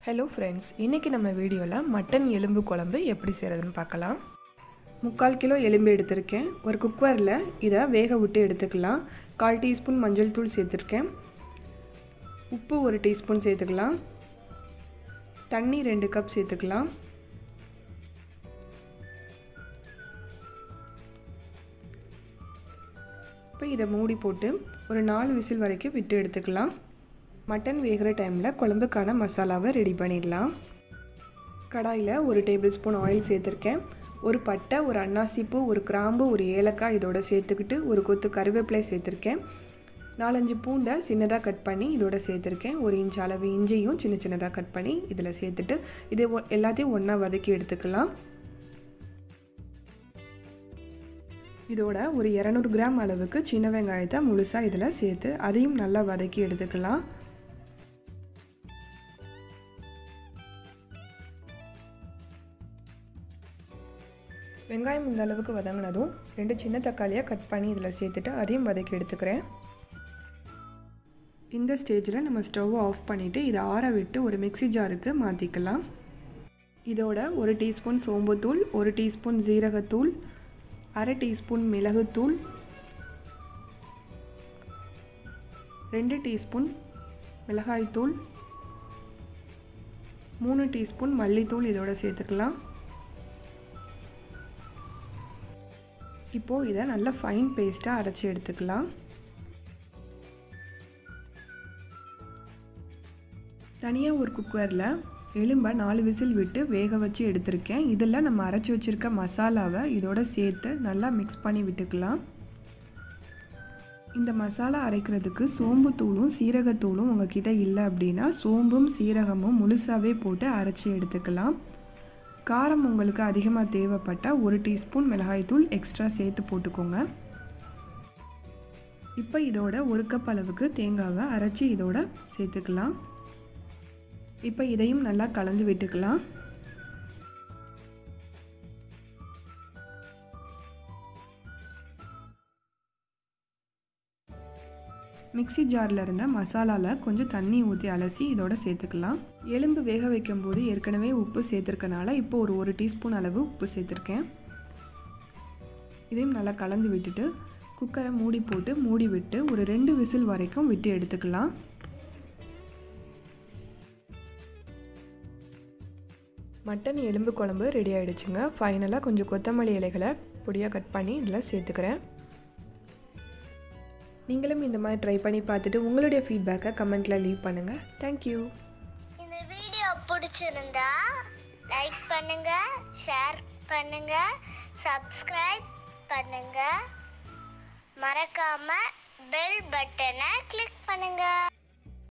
hello friends இன்றைக்கி நம்ம வீடியோவில் மட்டன் எலும்பு குழம்பு எப்படி செய்கிறதுன்னு பார்க்கலாம் முக்கால் கிலோ எலும்பு எடுத்திருக்கேன் ஒரு குக்கரில் இதை வேக விட்டு எடுத்துக்கலாம் கால் டீஸ்பூன் மஞ்சள் தூள் சேர்த்துருக்கேன் உப்பு ஒரு டீஸ்பூன் சேர்த்துக்கலாம் தண்ணி ரெண்டு கப் சேர்த்துக்கலாம் இப்போ இதை மூடி போட்டு ஒரு நாலு விசில் வரைக்கும் விட்டு எடுத்துக்கலாம் மட்டன் வேகிற டைமில் குழம்புக்கான மசாலாவை ரெடி பண்ணிடலாம் கடாயில் ஒரு டேபிள் ஸ்பூன் ஆயில் சேர்த்துருக்கேன் ஒரு பட்டை ஒரு அன்னாசிப்பூ ஒரு கிராம்பு ஒரு ஏலக்காய் இதோட சேர்த்துக்கிட்டு ஒரு கொத்து கருவேப்பிலை சேர்த்துருக்கேன் நாலஞ்சு பூண்டை சின்னதாக கட் பண்ணி இதோட சேர்த்துருக்கேன் ஒரு இன்ச் அளவு இஞ்சியும் சின்ன சின்னதாக கட் பண்ணி இதில் சேர்த்துட்டு இது எல்லாத்தையும் ஒன்றா வதக்கி எடுத்துக்கலாம் இதோட ஒரு இரநூறு கிராம் அளவுக்கு சின்ன வெங்காயத்தை முழுசாக இதில் சேர்த்து அதையும் நல்லா வதக்கி எடுத்துக்கலாம் வெங்காயம் இந்த அளவுக்கு வதங்கினதும் ரெண்டு சின்ன தக்காளியை கட் பண்ணி இதில் சேர்த்துட்டு அதையும் வதக்கி எடுத்துக்கிறேன் இந்த ஸ்டேஜில் நம்ம ஸ்டவ்வை ஆஃப் பண்ணிவிட்டு இதை ஆற விட்டு ஒரு மிக்சி ஜாருக்கு மாற்றிக்கலாம் இதோட ஒரு டீஸ்பூன் சோம்புத்தூள் ஒரு டீஸ்பூன் ஜீரகத்தூள் அரை டீஸ்பூன் மிளகுத்தூள் ரெண்டு டீஸ்பூன் மிளகாய்த்தூள் மூணு டீஸ்பூன் மல்லித்தூள் இதோட சேர்த்துக்கலாம் இப்போது இதை நல்லா ஃபைன் பேஸ்ட்டாக அரைச்சி எடுத்துக்கலாம் தனியாக ஒரு குக்கரில் எலும்பை நாலு விசில் விட்டு வேக வச்சு எடுத்திருக்கேன் இதில் நம்ம அரைச்சி வச்சுருக்க மசாலாவை இதோட சேர்த்து நல்லா மிக்ஸ் பண்ணி விட்டுக்கலாம் இந்த மசாலா அரைக்கிறதுக்கு சோம்பு தூளும் சீரகத்தூளும் உங்ககிட்ட இல்லை அப்படின்னா சோம்பும் சீரகமும் முழுசாகவே போட்டு அரைச்சி எடுத்துக்கலாம் காரம் உங்களுக்கு அதிகமாக தேவைப்பட்டால் ஒரு டீஸ்பூன் மிளகாய்த்தூள் எக்ஸ்ட்ரா சேர்த்து போட்டுக்கோங்க இப்போ இதோட ஒரு கப் அளவுக்கு தேங்காவை அரைச்சி இதோட சேர்த்துக்கலாம் இப்போ இதையும் நல்லா கலந்து விட்டுக்கலாம் மிக்சி ஜாரில் இருந்த மசாலாவில் கொஞ்சம் தண்ணி ஊற்றி அலசி இதோட சேர்த்துக்கலாம் எலும்பு வேக வைக்கும்போது ஏற்கனவே உப்பு சேர்த்துருக்கனால இப்போ ஒரு ஒரு டீஸ்பூன் அளவு உப்பு சேர்த்துருக்கேன் இதையும் நல்லா கலந்து விட்டுட்டு குக்கரை மூடி போட்டு மூடி விட்டு ஒரு ரெண்டு விசில் வரைக்கும் விட்டு எடுத்துக்கலாம் மட்டன் எலும்பு குழம்பு ரெடி ஆகிடுச்சுங்க ஃபைனலாக கொஞ்சம் கொத்தமல்லி இலைகளை பொடியாக கட் பண்ணி இதில் சேர்த்துக்கிறேன் நீங்களும் இந்த மாதிரி ட்ரை பண்ணி பார்த்துட்டு உங்களுடைய ஃபீட்பேக்கை கமெண்ட்டில் லீவ் பண்ணுங்கள் தேங்க்யூ இந்த வீடியோ பிடிச்சிருந்தா லைக் பண்ணுங்க ஷேர் பண்ணுங்க சப்ஸ்கிரைப் பண்ணுங்க மறக்காம பெல் பட்டனை கிளிக் பண்ணுங்க